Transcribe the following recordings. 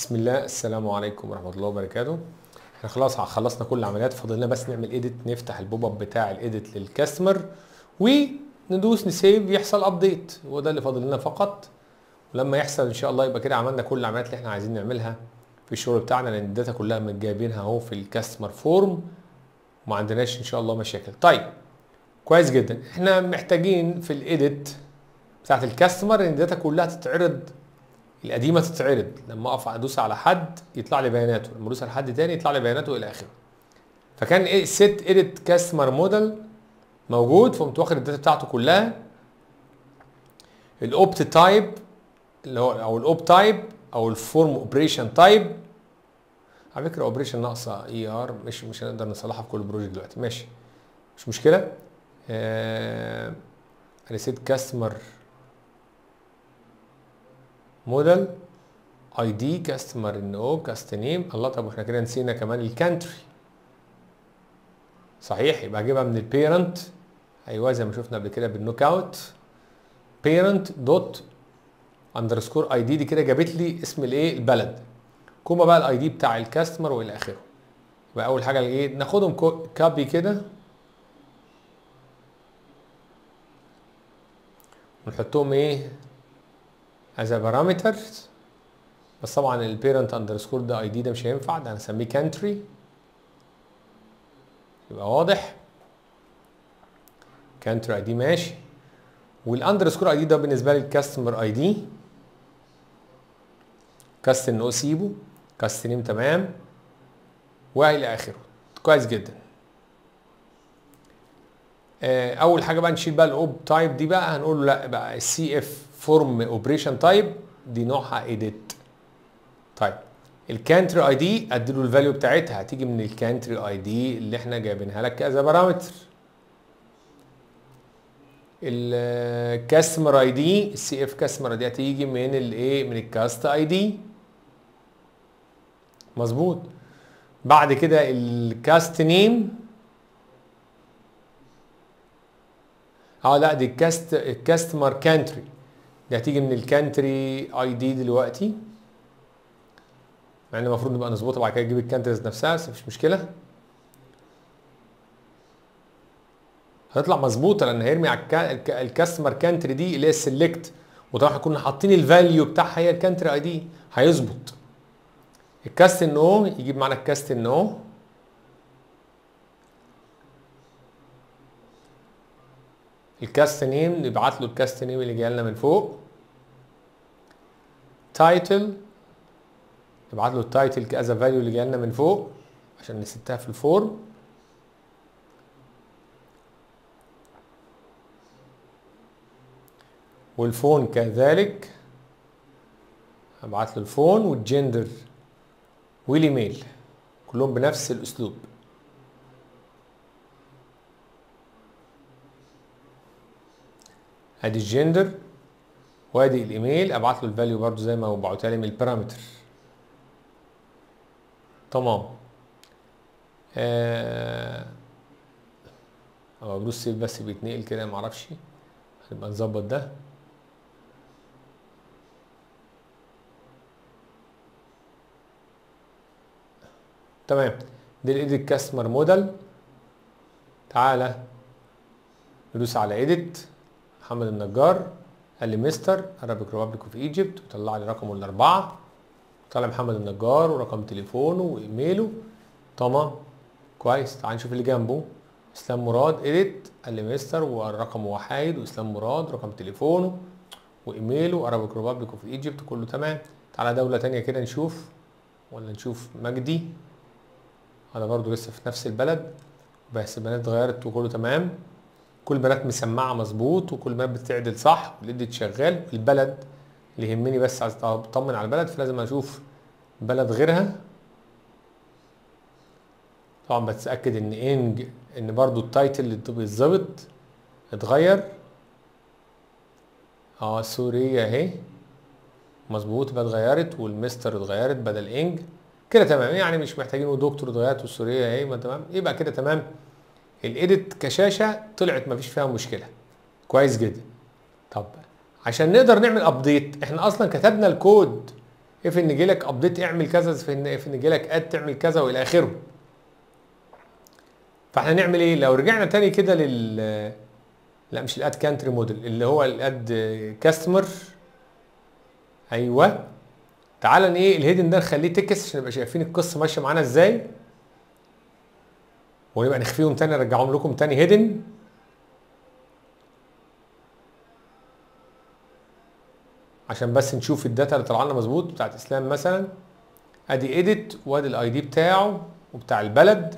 بسم الله السلام عليكم ورحمه الله وبركاته احنا خلاص خلصنا كل العمليات فاضل لنا بس نعمل ايديت نفتح البوب اب بتاع الايديت للكاستمر وندوس نسيف يحصل ابديت هو ده اللي فاضل لنا فقط ولما يحصل ان شاء الله يبقى كده عملنا كل العمليات اللي احنا عايزين نعملها في الشغل بتاعنا لان الداتا كلها متجايبينها اهو في الكاستمر فورم وما عندناش ان شاء الله مشاكل طيب كويس جدا احنا محتاجين في الايديت بتاعت الكاستمر ان الداتا كلها تتعرض القديمه تتعرض لما اقف ادوس على حد يطلع لي بياناته لما ادوس على حد تاني يطلع لي بياناته الى اخره فكان ايه سيت ايديت كاستمر موديل موجود فقمت واخد الداتا بتاعته كلها الاوبت تايب اللي هو او الاوب تايب او الفورم اوبريشن تايب على فكره اوبريشن ناقصه اي ار مش مش هنقدر نصلحها في كل بروجكت دلوقتي ماشي مش مشكله آه ريسيت كاستمر موديل اي دي كاستمر ان او كاست نيم الله طب احنا كده نسينا كمان الكانتري صحيح يبقى اجيبها من البيرنت ايوه زي ما شفنا قبل كده بالنوك اوت بيرنت دوت اندرسكور اي دي دي كده جابت لي اسم الايه البلد كوما بقى الاي دي بتاع الكاستمر والى اخره يبقى اول حاجه ايه ناخدهم كابي كده ونحطهم ايه as a parameters بس طبعا البيرنت اندرسكور ده اي دي ده مش هينفع ده هنسميه كانتري يبقى واضح كانتري اي دي ماشي والاندرسكور اي دي ده بالنسبه لي الكاستمر اي دي كاست ان او سيبه كاست نيم تمام والى اخره كويس جدا اول حاجه بقى نشيل بقى الاوب تايب دي بقى هنقول له لا بقى السي اف فورم اوبريشن تايب دي نوعها ايديت طيب الكانتري اي دي اديله الفاليو بتاعتها هتيجي من الكانتري اي دي اللي احنا جايبينها لك كذا بارامتر الكاستمر اي دي السي اف كاستمر دي هتيجي من الايه من الكاست اي دي مظبوط بعد كده الكاست نيم اه لا دي الكاست الكاستمر كانتري دي هتيجي من الكانتري اي دي دلوقتي مع ان المفروض نبقى نظبطها بعد كده نجيب الكانتريز نفسها بس مفيش مشكله هتطلع مظبوطه لان هيرمي على الكاستمر كانتري دي اللي هي السلكت وطبعا كنا حاطين الفاليو بتاعها هي الكانتري اي دي هيظبط الكاست ان او يجيب معانا الكاست ان او الكاست نيم نبعت له الكاست نيم اللي جاي لنا من فوق تايتل نبعت له التايتل كذا فاليو اللي جاي لنا من فوق عشان نستها في الفورم والفون كذلك هبعت له الفون والجندر والايميل كلهم بنفس الاسلوب ادي الجندر وادي الايميل ابعت له الفاليو برضو زي ما بعتها لي من البارامتر تمام آه هو بدوس سيف بس بيتنقل كده معرفش هنبقى نظبط ده تمام دي الايديت كاستمر موديل تعالى ندوس على ايديت محمد النجار قال لي مستر ارابيك ريبابليك اوف ايجيبت وطلع لي رقمه الاربعه طلع محمد النجار ورقم تليفونه وايميله تمام كويس تعال نشوف اللي جنبه اسلام مراد ايديت قال لي مستر ورقمه وحايد واسلام مراد رقم تليفونه وايميله ارابيك ريبابليك اوف ايجيبت كله تمام تعالى دوله تانية كده نشوف ولا نشوف مجدي هذا برضو لسه في نفس البلد بس البنات اتغيرت وكله تمام كل البنات مسمعه مظبوط وكل البنات بتعدل صح والايديت شغال البلد اللي يهمني بس عايز اطمن على البلد فلازم اشوف بلد غيرها طبعا بتاكد ان انج ان برضو التايتل اللي بيتظبط اتغير اه سوريا اهي مظبوط بقى اتغيرت والمستر اتغيرت بدل انج كده تمام يعني مش محتاجين ودكتور اتغيرت والسوريه اهي ما تمام يبقى كده تمام الايديت كشاشه طلعت مفيش فيها مشكله كويس جدا طب عشان نقدر نعمل ابديت احنا اصلا كتبنا الكود اف ان جالك ابديت اعمل كذا اف ان اف ان جالك اد تعمل كذا والى اخره فاحنا نعمل ايه لو رجعنا تاني كده لل لا مش الاد كانتري موديل اللي هو الاد كاستمر ايوه تعالى ايه الهيدن ده نخليه تكس عشان نبقى شايفين القصه ماشيه معانا ازاي ونبقى نخفيهم تاني نرجعهم لكم تاني هيدن عشان بس نشوف الداتا اللي طالعه لنا مظبوط بتاعت اسلام مثلا ادي اديت وادي الاي دي بتاعه وبتاع البلد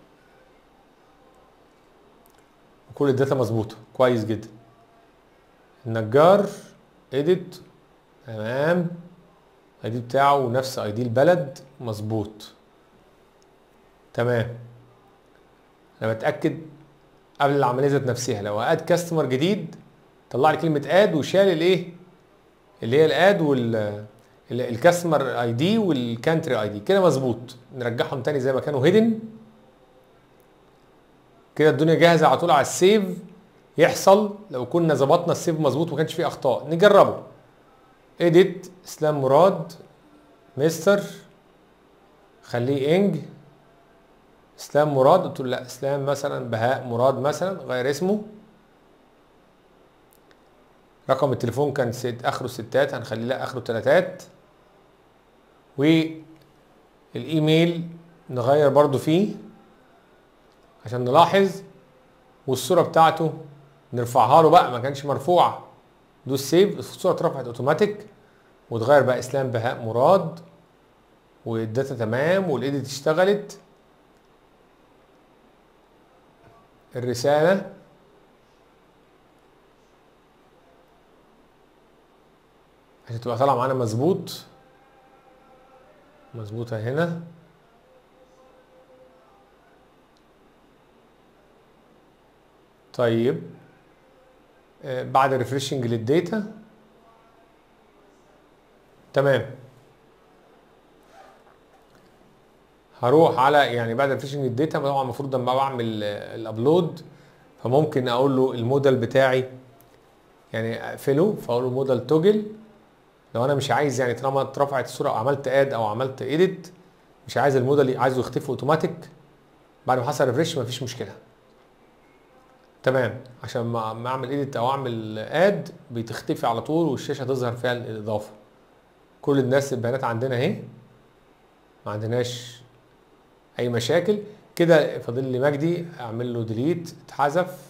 وكل الداتا مظبوطه كويس جدا النجار اديت تمام اي دي بتاعه ونفس اي دي البلد مظبوط تمام انا بتاكد قبل العمليه ذات نفسها لو اد كاستمر جديد طلع لي كلمه اد وشال الايه اللي هي الاد وال الكاستمر اي دي والكانتري اي دي كده مظبوط نرجعهم تاني زي ما كانوا هيدن كده الدنيا جاهزه على طول على السيف يحصل لو كنا ظبطنا السيف مظبوط وما كانش فيه اخطاء نجربه اديت اسلام مراد مستر خليه انج اسلام مراد قلت له لا اسلام مثلا بهاء مراد مثلا غير اسمه رقم التليفون كان ست اخره ستات هنخليه لا اخره تلاتات والايميل نغير برضو فيه عشان نلاحظ والصوره بتاعته نرفعها له بقى ما كانش مرفوعه دوس سيف الصوره اترفعت اوتوماتيك وتغير بقى اسلام بهاء مراد والداتا تمام والايديت اشتغلت الرساله عشان تبقى طالعه معانا مظبوط مظبوطه هنا طيب آه بعد ريفريشنج للداتا تمام هروح على يعني بعد ريفريشنج للداتا طبعا المفروض لما بعمل الابلود فممكن اقول له الموديل بتاعي يعني اقفله فاقول له موديل توجل لو انا مش عايز يعني طالما اترفعت الصوره او عملت اد او عملت ايديت مش عايز الموديل عايزه يختفي اوتوماتيك بعد ما حصل ريفريش مفيش مشكله تمام عشان ما اعمل ايديت او اعمل اد بتختفي على طول والشاشه تظهر فيها الاضافه كل الناس البيانات عندنا اهي ما عندناش اي مشاكل كده فاضل لي مجدي اعمل له ديليت اتحذف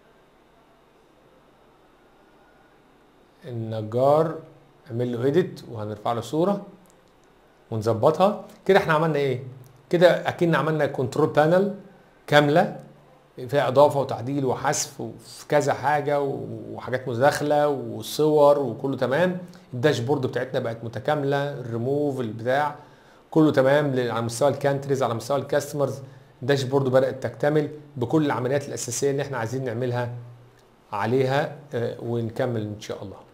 النجار اعمل له ايديت وهنرفع له صوره ونظبطها كده احنا عملنا ايه كده اكن عملنا كنترول بانل كامله فيها اضافه وتعديل وحذف وفي كذا حاجه وحاجات مداخله وصور وكله تمام الداشبورد بتاعتنا بقت متكامله الريموف البتاع كله تمام على مستوى الكانتريز على مستوى الكاستمرز الداشبورد بدات تكتمل بكل العمليات الاساسيه اللي احنا عايزين نعملها عليها ونكمل ان شاء الله